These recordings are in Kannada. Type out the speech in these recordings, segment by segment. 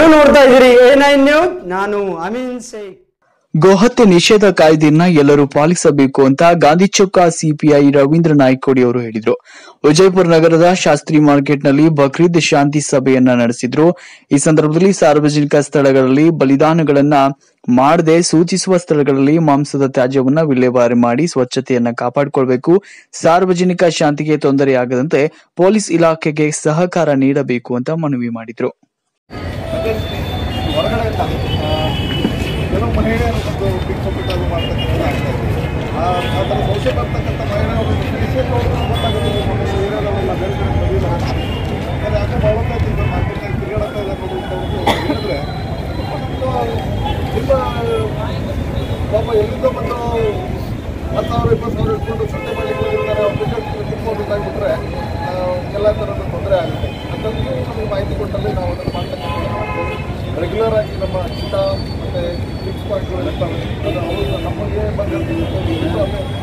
ನೀವು ನೋಡ್ತಾ ಇದ್ದೀರಿ ಎ ನೈನ್ ನ್ಯೂಸ್ ನಾನು ಅಮೀನ್ ಶೇಖ್ ಗೋಹತ್ಯೆ ನಿಷೇಧ ಕಾಯ್ದೆಯನ್ನ ಎಲ್ಲರೂ ಪಾಲಿಸಬೇಕು ಅಂತ ಗಾಂಧಿ ಚೌಕ ಸಿಪಿಐ ರವೀಂದ್ರ ನಾಯ್ಕೋಡಿ ಅವರು ಹೇಳಿದ್ರು ವಿಜಯಪುರ ನಗರದ ಶಾಸ್ತ್ರಿ ಮಾರ್ಕೆಟ್ನಲ್ಲಿ ಬಕ್ರೀದ್ ಶಾಂತಿ ಸಭೆಯನ್ನ ನಡೆಸಿದ್ರು ಈ ಸಂದರ್ಭದಲ್ಲಿ ಸಾರ್ವಜನಿಕ ಸ್ಥಳಗಳಲ್ಲಿ ಬಲಿದಾನಗಳನ್ನ ಮಾಡದೆ ಸೂಚಿಸುವ ಸ್ಥಳಗಳಲ್ಲಿ ಮಾಂಸದ ತ್ಯಾಜ್ಯವನ್ನ ವಿಲೇವಾರಿ ಮಾಡಿ ಸ್ವಚ್ಛತೆಯನ್ನ ಕಾಪಾಡಿಕೊಳ್ಬೇಕು ಸಾರ್ವಜನಿಕ ಶಾಂತಿಗೆ ತೊಂದರೆಯಾಗದಂತೆ ಪೊಲೀಸ್ ಇಲಾಖೆಗೆ ಸಹಕಾರ ನೀಡಬೇಕು ಅಂತ ಮನವಿ ಮಾಡಿದ್ರು ಅದೇ ರೀತಿ ಹೊರಗಡೆ ಇಲ್ಲ ಆ, ಕೆಲವು ಮಹಿಳೆಯರು ಒಂದು ಪಿಕ್ ಪಾಕೆಟ್ ಅದು ಮಾಡ್ತಕ್ಕಂಥದ್ದು ಆಗ್ತಾ ಇದೆ ಆ ಆ ಥರ ಸಂಶಯ ಬರ್ತಕ್ಕಂಥ ಮಹಿಳೆಯರು ವಿಷಯ ನೋಡಿದ್ರೆ ಗೊತ್ತಾಗುತ್ತೆ ನಮ್ಮ ಏರಿಯಾದಲ್ಲೆಲ್ಲ ಬೇರೆ ಬೇರೆ ಮದುವೆ ಯಾಕಂದ್ರೆ ಯಾಕೆ ಮಾಡ್ತಾ ಇದ್ದೀವಿ ಮಾರ್ಕೆಟ್ನಾಗ ತಿರುಗಾಡ್ತಾ ಇದೆ ಅನ್ನೋದು ಅಂತ ಹೇಳಿದ್ರೆ ತುಂಬ ಪಾಪ ಎಲ್ಲಿಂದ ಬಂದು ಹತ್ತು ಸಾವಿರ ಇಪ್ಪತ್ತು ಸಾವಿರ ಇಟ್ಕೊಂಡು ಸಟ್ಟೆ ಮಾಡಲಿಕ್ಕೆ ಹೋಗಿರ್ತಾರೆ ಅವ್ರು ಟಿಕೆಟ್ ತಿಳ್ಕೊಂಡ್ಬಿಟ್ಟಾಗ್ಬಿಟ್ರೆ ಎಲ್ಲ ಥರದ ತೊಂದರೆ ಆಗುತ್ತೆ ಅಂತಂದು ನಮಗೆ ಮಾಹಿತಿ ಕೊಟ್ಟಲ್ಲಿ ನಾವು ಅದನ್ನು ಮಾಡ್ತಕ್ಕಂಥ ರೆಗ್ಯುಲರ್ ಆಗಿ ನಮ್ಮ ಚಿತ್ತ ಮತ್ತು ಫಿಕ್ಸ್ ಪಾಯಿಂಟ್ಗಳು ಇರ್ತವೆ ಅದು ಅವರು ನಮಗೆ ಬಂದಿರ್ತಕ್ಕಂಥ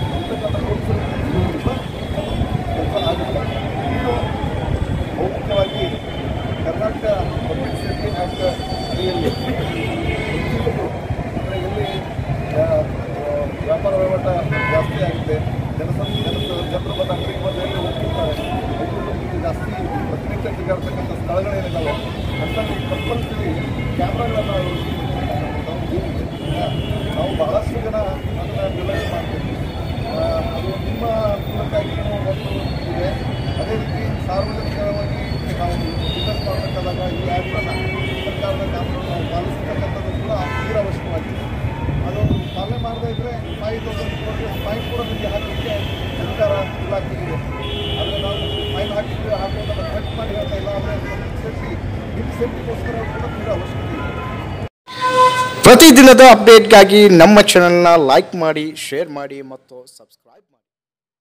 ಕೆಲಸ ಆಗುತ್ತೆ ಇದು ಮೌಖಿಕವಾಗಿ ಕರ್ನಾಟಕ ಪಬ್ಲಿಕ್ ಸೇಫ್ಟಿ ಆ್ಯಕ್ಟ್ ಅಡಿಯಲ್ಲಿ ಹೆಚ್ಚಿನದು ಅಂದರೆ ಎಲ್ಲಿ ಆ, ಆ, ವ್ಯಾಪಾರ ವಹಿವಾಟ ಜಾಸ್ತಿ ಆಗಿದೆ ಜನಸಂ ಜನಸ ಜನರು ಬಂದು ಅಂಗಡಿಗೆ ಬಂದು ಎಲ್ಲಿ ಹೋಗ್ತಿರ್ತಾರೆ ಅವ್ರಿಗೆ ಜಾಸ್ತಿ ಪ್ರತಿನಿತ್ಯ ತಿರುಗಾಡ್ತಕ್ಕಂಥ ಸ್ಥಳಗಳೇನಿದ್ದಾವೆ ಅಂತಲ್ಲಿ ಕಂಪಲ್ಸರಿ ಕ್ಯಾಮ್ರಾಗಳನ್ನು ನಾವು ಬಹಳಷ್ಟು ಜನ ಅದನ್ನು ರಿಲೈಸ್ ಮಾಡ್ತೀವಿ ಆ, ಅದು ನಿಮ್ಮ ಮೂಲಕವಾಗಿ ನೀವು ಒಂದು ಇದೆ ಅದೇ ರೀತಿ ಸಾರ್ವಜನಿಕವಾಗಿ ನಾವು ಬಿಸ್ನೆಸ್ ಮಾಡಬೇಕಾದಾಗ ಈ ಆ್ಯಪ್ಗಳನ್ನು ಸರ್ಕಾರದ ಕಾನೂನು ನಾವು ಪಾಲಿಸ್ತಕ್ಕಂಥದ್ದು ಕೂಡ ತೀರ ಅವಶ್ಯಕವಾಗಿದೆ ಅದೊಂದು ಪಾಲನೆ ಮಾಡದೇ ಇದ್ದರೆ ಫೈನ್ ತಗೊಂಡು ಫೈನ್ ಕೂಡ ನಿಮಗೆ ಹಾಕಲಿಕ್ಕೆ ಸರ್ಕಾರ ಇಲಾಖೆಗಿದೆ ಆದರೆ ನಾವು ಫೈನ್ ಹಾಕಿದ್ವಿ ಹಾಕೋದನ್ನು ಕಟ್ ಮಾಡಿ ಹೇಳ್ತಾ ಇಲ್ಲ ಆದರೆ ಸೇಫ್ಟಿ ನಿಮ್ಮ ಸೇಫ್ಟಿಗೋಸ್ಕರ ಕೂಡ ತೀರ ಅವಶ್ಯಕತೆ ಇದೆ ಪ್ರತಿದಿನದ ಅಪ್ಡೇಟ್ಗಾಗಿ ನಮ್ಮ ಚಾನೆಲ್ನ ಲೈಕ್ ಮಾಡಿ ಶೇರ್ ಮಾಡಿ ಮತ್ತು ಸಬ್ಸ್ಕ್ರೈಬ್